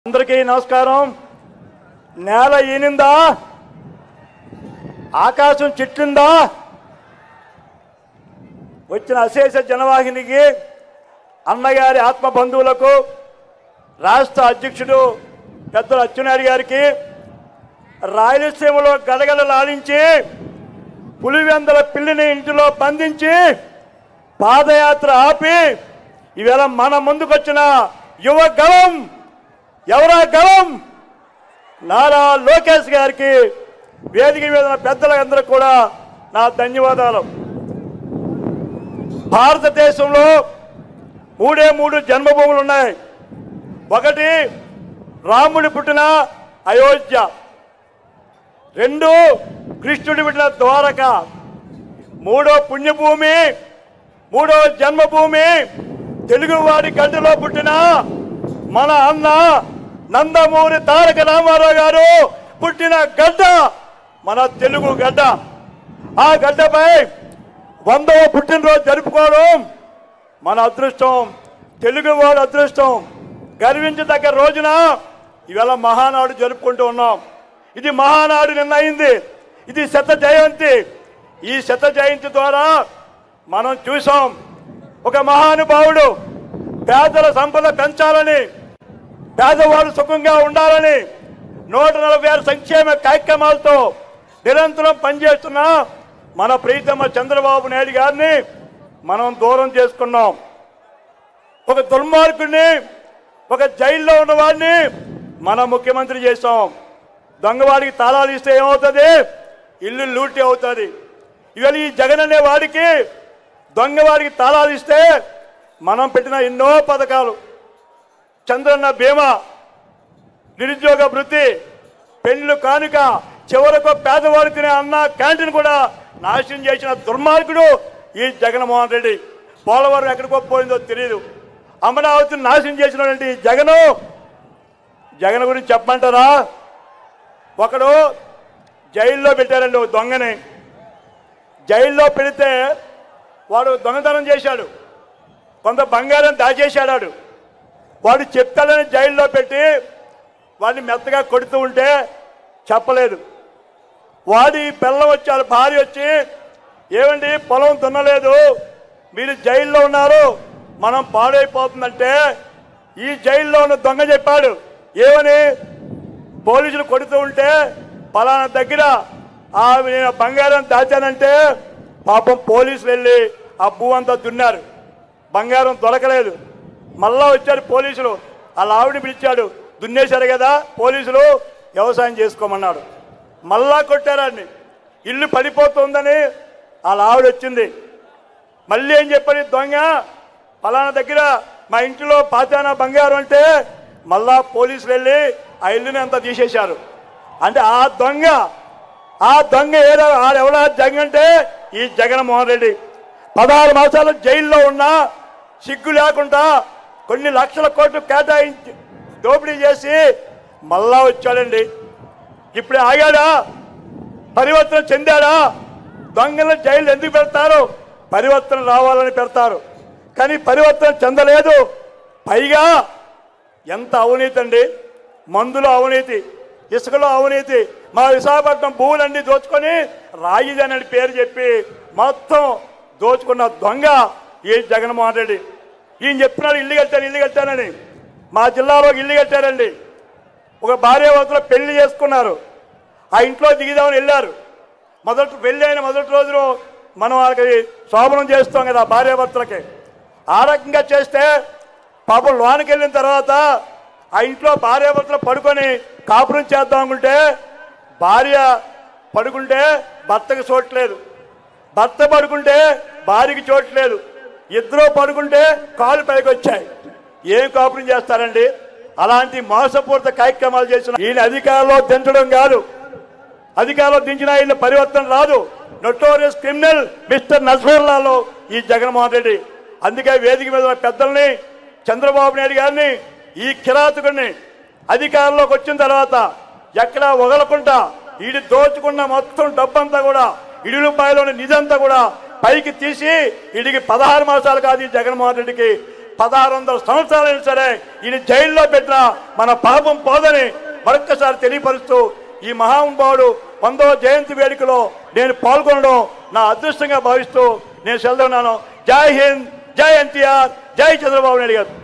అందరికీ నమస్కారం నేల ఈనిందా ఆకాశం చిట్లిందా వచ్చిన అశేష జనవాహినికి అన్నగారి ఆత్మ బంధువులకు రాష్ట్ర అధ్యక్షుడు పెద్దలు అచ్చెన్నాయుడు గారికి రాయలసీమలో గడగడ లాలించి పులివెందల పిల్లిని ఇంటిలో బంధించి పాదయాత్ర ఆపి ఈవేళ మన ముందుకొచ్చిన యువ గలం ఎవరా గలం నారా లోకేష్ గారికి వేదిక మీద ఉన్న పెద్దలందరూ కూడా నా ధన్యవాదాలు భారతదేశంలో మూడే మూడు జన్మభూములు ఉన్నాయి ఒకటి రాముడి పుట్టిన అయోధ్య రెండు కృష్ణుడి పుట్టిన ద్వారక మూడో పుణ్యభూమి మూడో జన్మభూమి తెలుగువాడి గడ్డలో పుట్టిన మన అన్న నందమూరి తారక రామారావు గారు పుట్టిన గడ్డ మన తెలుగు గడ్డ ఆ గడ్డపై వందవ పుట్టినరోజు జరుపుకోవడం మన అదృష్టం తెలుగువాడి అదృష్టం గర్వించదగ్గ రోజున ఇవాళ మహానాడు జరుపుకుంటూ ఉన్నాం ఇది మహానాడు నిన్న అయింది ఇది శత జయంతి ఈ శత జయంతి ద్వారా మనం చూసాం ఒక మహానుభావుడు పేదల సంపద పెంచాలని పేదవాళ్ళు సుఖంగా ఉండాలని నూట నలభై ఆరు సంక్షేమ కార్యక్రమాలతో నిరంతరం పనిచేస్తున్న మన ప్రీతమ్మ చంద్రబాబు నాయుడు గారిని మనం దూరం చేసుకున్నాం ఒక దుర్మార్గుడిని ఒక జైల్లో ఉన్నవాడిని మన ముఖ్యమంత్రి చేసాం దొంగవాడికి తాళాలు ఇస్తే ఏమవుతుంది ఇల్లు లూటీ అవుతుంది ఇవాళ ఈ జగన్ అనే వాడికి దొంగవాడికి తాళాలు ఇస్తే మనం పెట్టిన ఎన్నో పథకాలు చంద్రన్న బీమా నిరుద్యోగ వృత్తి పెళ్లి కానుక చివరకు పేదవాడు తినే అన్న క్యాంటీన్ కూడా నాశనం చేసిన దుర్మార్గుడు ఈ జగన్మోహన్ రెడ్డి పోలవరం ఎక్కడికో పోయిందో తెలియదు అమరావతిని నాశనం చేసినటువంటి ఈ జగను జగన్ గురించి చెప్పమంటారా ఒకడు జైల్లో పెట్టారండి ఒక దొంగని జైల్లో పెడితే వాడు దొంగతనం చేశాడు కొంత బంగారం దాచేశాడు వాడు. వాడు చెప్తాడని జైల్లో పెట్టి వాడిని మెత్తగా కొడుతూ ఉంటే చెప్పలేదు వాడి పిల్ల వచ్చాడు భార్య వచ్చి ఏమండి పొలం దున్నలేదు మీరు జైల్లో ఉన్నారు మనం పాడైపోతుందంటే ఈ జైల్లో ఉన్న దొంగ చెప్పాడు ఏమని పోలీసులు కొడుతూ ఉంటే పలానా దగ్గర ఆ నేను బంగారం దాచానంటే పాపం పోలీసులు వెళ్ళి ఆ భూ అంతా దున్నారు బంగారం దొరకలేదు మళ్ళా వచ్చారు పోలీసులు వాళ్ళ ఆవిడని పిలిచాడు దున్నేశారు కదా పోలీసులు వ్యవసాయం చేసుకోమన్నాడు మళ్ళా కొట్టారండి ఇల్లు పడిపోతుందని వాళ్ళ ఆవిడ వచ్చింది మళ్ళీ ఏం చెప్పాడు ఈ దొంగ ఫలానా దగ్గర మా ఇంటిలో పాతానా బంగారం అంటే మళ్ళా పోలీసులు వెళ్ళి ఆ ఇల్లుని అంతా తీసేశారు అంటే ఆ దొంగ ఆ దొంగ ఏదో ఆడెవడా దొంగ అంటే ఈ జగన్మోహన్ రెడ్డి పదహారు మాసాలు జైల్లో ఉన్నా సిగ్గు లేకుండా కొన్ని లక్షల కోట్లు కేటాయించి దోపిడీ చేసి మళ్ళా వచ్చాడండి ఇప్పుడే ఆగాడా పరివర్తన చెందాడా దొంగలను జైలు ఎందుకు పెడతారు పరివర్తన రావాలని పెడతారు కానీ పరివర్తన చెందలేదు పైగా ఎంత అవినీతి అండి మందులో అవినీతి ఇసుకలో అవినీతి మా విశాఖపట్నం భూములన్నీ దోచుకొని రాయిదని అని పేరు చెప్పి మొత్తం దోచుకున్న దొంగ ఈ జగన్మోహన్ రెడ్డి ఈయన చెప్తున్నాడు ఇల్లు కట్టాను ఇల్లు కట్టానని మా జిల్లాలో ఇల్లు కట్టారండి ఒక భార్యాభర్తలు పెళ్లి చేసుకున్నారు ఆ ఇంట్లో దిగుదామని వెళ్ళారు మొదటి పెళ్లి అయిన మొదటి రోజును మనం వాళ్ళకి శోభనం చేస్తాం కదా భార్యాభర్తలకి ఆ రకంగా చేస్తే పాపం లోనికి వెళ్ళిన తర్వాత ఆ ఇంట్లో భార్యాభర్తలు పడుకొని కాపురం చేద్దాం అనుకుంటే భార్య పడుకుంటే భర్తకి చోట్లేదు భర్త పడుకుంటే భార్యకి చోట్లేదు ఇద్దరు పడుకుంటే కాళ్ళు పైకి వచ్చాయి ఏం కాపురం చేస్తారండి అలాంటి మోసపూరిత కార్యక్రమాలు చేసిన ఈయన అధికారంలో దించడం కాదు అధికారంలో దించిన ఈయన పరివర్తన రాదు నొటోరియస్ క్రిమినల్ మిస్టర్ నస్ఫర్లాలో ఈ జగన్మోహన్ రెడ్డి అందుకే వేదిక మీద ఉన్న పెద్దల్ని చంద్రబాబు నాయుడు గారిని ఈ కిరాతకుడిని అధికారంలోకి వచ్చిన తర్వాత ఎక్కడా వదలకుండా ఈడి దోచుకున్న మొత్తం డబ్బంతా కూడా ఇడులపాయలోని నిధంతా కూడా పైకి తీసి వీడికి పదహారు మాసాలు కాదు ఈ జగన్మోహన్ రెడ్డికి పదహారు వందల సంవత్సరాలైనా సరే ఈయన జైల్లో పెట్టిన మన పాపం పోదని మరొక్కసారి తెలియపరుస్తూ ఈ మహానుభావుడు వందవ జయంతి వేడుకలో నేను పాల్గొనడం నా అదృష్టంగా భావిస్తూ నేను సెలవున్నాను జై హింద్ జై ఎన్టీఆర్ జై చంద్రబాబు నాయుడు గారు